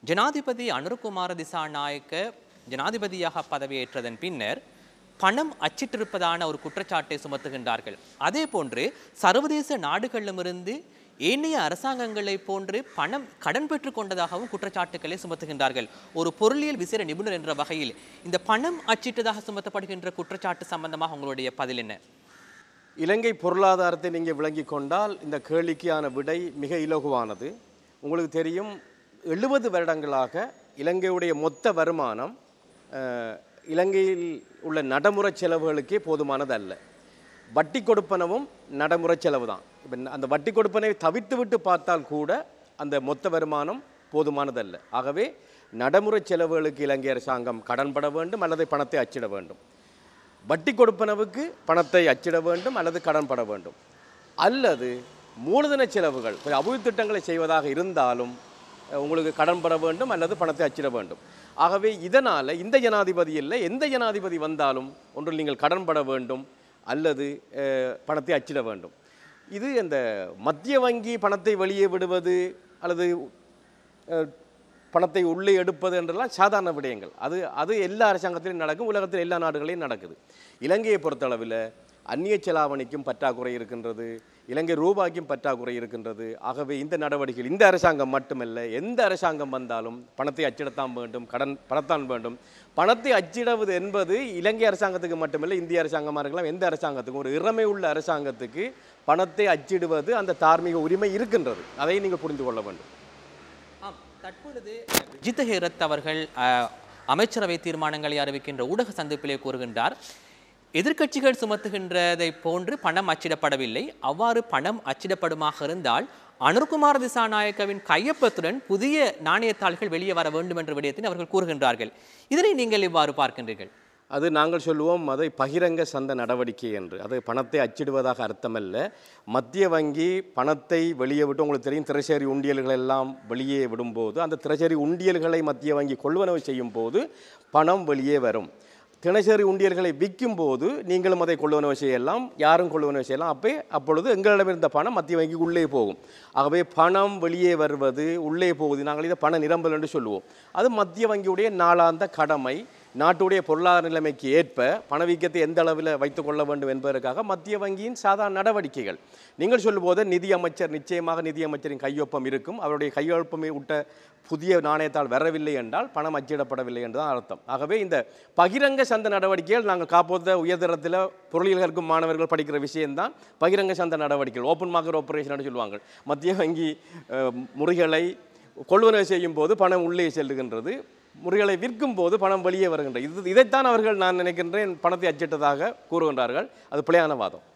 ஜனாதிபதி அனுருகுமார திசாநாயக்க ஜனாதிபதியாக பதவியேற்றதன் பின்னர் பணம் அச்சிட்டிருப்பதான ஒரு குற்றச்சாட்டை சுமத்துகின்றார்கள் அதே போன்று சர்வதேச நாடுகளிடமிருந்து ஏனைய அரசாங்கங்களை போன்று பணம் கடன் பெற்றுக் கொண்டதாகவும் குற்றச்சாட்டுக்களை சுமத்துகின்றார்கள் ஒரு பொருளியல் விசேட நிபுணர் என்ற வகையில் இந்த பணம் அச்சிட்டதாக சுமத்தப்படுகின்ற குற்றச்சாட்டு சம்பந்தமாக உங்களுடைய பதில் என்ன இலங்கை பொருளாதாரத்தை நீங்கள் விளங்கி கொண்டால் இந்த கேள்விக்கான விடை மிக இலகுவானது உங்களுக்கு தெரியும் எழுபது வருடங்களாக இலங்கையுடைய மொத்த வருமானம் அஹ், இலங்கையில் உள்ள நடைமுறை செலவுகளுக்கே போதுமானதல்ல வட்டி கொடுப்பனவும் நடைமுறை செலவு தான் இப்போ அந்த வட்டி கொடுப்பனை தவிர்த்து விட்டு பார்த்தால் கூட அந்த மொத்த வருமானம் போதுமானதல்ல ஆகவே நடைமுறை செலவுகளுக்கு இலங்கை அரசாங்கம் கடன்பட வேண்டும் அல்லது பணத்தை அச்சிட வேண்டும் வட்டி கொடுப்பனவுக்கு பணத்தை அச்சிட வேண்டும் அல்லது கடன்பட வேண்டும் அல்லது மூலதன செலவுகள் கொஞ்சம் அபிவிருத்தி திட்டங்களை செய்வதாக இருந்தாலும் அஹ், உங்களுக்கு கடன்பட வேண்டும் அல்லது பணத்தை அச்சிட வேண்டும் ஆகவே இதனால் இந்த ஜனாதிபதி இல்லை எந்த ஜனாதிபதி வந்தாலும் ஒன்று நீங்கள் கடன்பட வேண்டும் அல்லது அஹ், பணத்தை அச்சிட வேண்டும் இது இந்த மத்திய வங்கி பணத்தை வெளியே விடுவது அல்லது அஹ், பணத்தை உள்ளே எடுப்பது என்றெல்லாம் சாதாரண விடயங்கள் அது அது எல்லா அரசாங்கத்திலும் நடக்கும் உலகத்தில் எல்லா நாடுகளையும் நடக்குது இலங்கையை பொறுத்தளவில் அந்நிய செலாவணிக்கும் பற்றாக்குறை இருக்கின்றது இலங்கை ரூபாய்க்கும் பற்றாக்குறை இருக்கின்றது ஆகவே இந்த நடவடிக்கைகள் இந்த அரசாங்கம் மட்டுமல்ல எந்த அரசாங்கம் வந்தாலும் பணத்தை அச்சிடத்தான் வேண்டும் கடன் பணத்தான் வேண்டும் பணத்தை அச்சிடுவது என்பது இலங்கை அரசாங்கத்துக்கு மட்டுமல்ல இந்திய அரசாங்கமாக இருக்கலாம் எந்த அரசாங்கத்துக்கும் ஒரு இறமை உள்ள அரசாங்கத்துக்கு பணத்தை அச்சிடுவது அந்த தார்மீக உரிமை இருக்கின்றது அதை நீங்கள் புரிந்து கொள்ள வேண்டும் ஆம் தற்பொழுது விஜித் ஹேரத் அவர்கள் அஹ், அமைச்சரவை தீர்மானங்களை அறிவிக்கின்ற ஊடக சந்திப்பிலே கூறுகின்றார் எதிர்க்கட்சிகள் சுமத்துகின்றதை போன்று பணம் அச்சிடப்படவில்லை அவ்வாறு பணம் அச்சிடப்படுமாக இருந்தால் அனுர்குமார் திசாநாயக்கவின் கையொப்பத்துடன் புதிய நாணயத்தாள்கள் வெளியே வர வேண்டும் என்ற விடயத்தை அவர்கள் கூறுகின்றார்கள் இதனை நீங்கள் இவ்வாறு பார்க்கின்றீர்கள் அது நாங்கள் சொல்லுவோம் அதை பகிரங்க சந்த நடவடிக்கை என்று அது பணத்தை அச்சிடுவதாக அர்த்தமல்ல மத்திய வங்கி பணத்தை வெளியே விட்டு உங்களுக்கு தெரியும் திரைசேரி உண்டியல்கள் எல்லாம் வெளியே விடும்போது அந்த திரைசேரி உண்டியல்களை மத்திய வங்கி கொள்வனவு செய்யும் போது பணம் வெளியே வரும் தினசரி உண்டியல்களை விற்கும் போது நீங்களும் அதை கொள்வனவு செய்யலாம் யாரும் கொள்வனவு செய்யலாம் அப்போ அப்பொழுது எங்களிடம் இருந்த பணம் மத்திய வங்கிக்கு உள்ளே போகும் ஆகவே பணம் வெளியே வருவது உள்ளே போகுது நாங்கள் இதை பண நிரம்பல் என்று சொல்லுவோம் அது மத்திய வங்கியுடைய நாளாந்த கடமை நாட்டுடைய பொருளாதார நிலைமைக்கு ஏற்ப பணவீக்கத்தை எந்த அளவில் வைத்துக் கொள்ள வேண்டும் என்பதற்காக மத்திய வங்கியின் சாதாரண நடவடிக்கைகள் நீங்கள் சொல்லும்போது நிதி அமைச்சர் நிச்சயமாக நிதி அமைச்சரின் கையொப்பம் இருக்கும் அவருடைய கையொப்பமை விட்ட புதிய நாணயத்தால் வரவில்லை என்றால் பணம் அச்சிடப்படவில்லை என்று தான் அர்த்தம் ஆகவே இந்த பகிரங்க சந்த நடவடிக்கைகள் நாங்கள் காப்போத உயர்தரத்தில் பொருளியல் கற்கும் மாணவர்கள் படிக்கிற விஷயம்தான் பகிரங்க சந்த நடவடிக்கைகள் ஓப்பன் மார்க்கெட் ஆப்ரேஷன் சொல்லுவாங்க மத்திய வங்கி அஹ், முறைகளை கொள்வனவு செய்யும் போது பணம் உள்ளே செல்லுகின்றது முறைகளை விற்கும் போது பணம் வெளியே வருகின்றது இது இதைத்தான் அவர்கள் நான் நினைக்கின்றேன் பணத்தை அச்சிட்டதாக கூறுகின்றார்கள் அது பிழையான வாதம்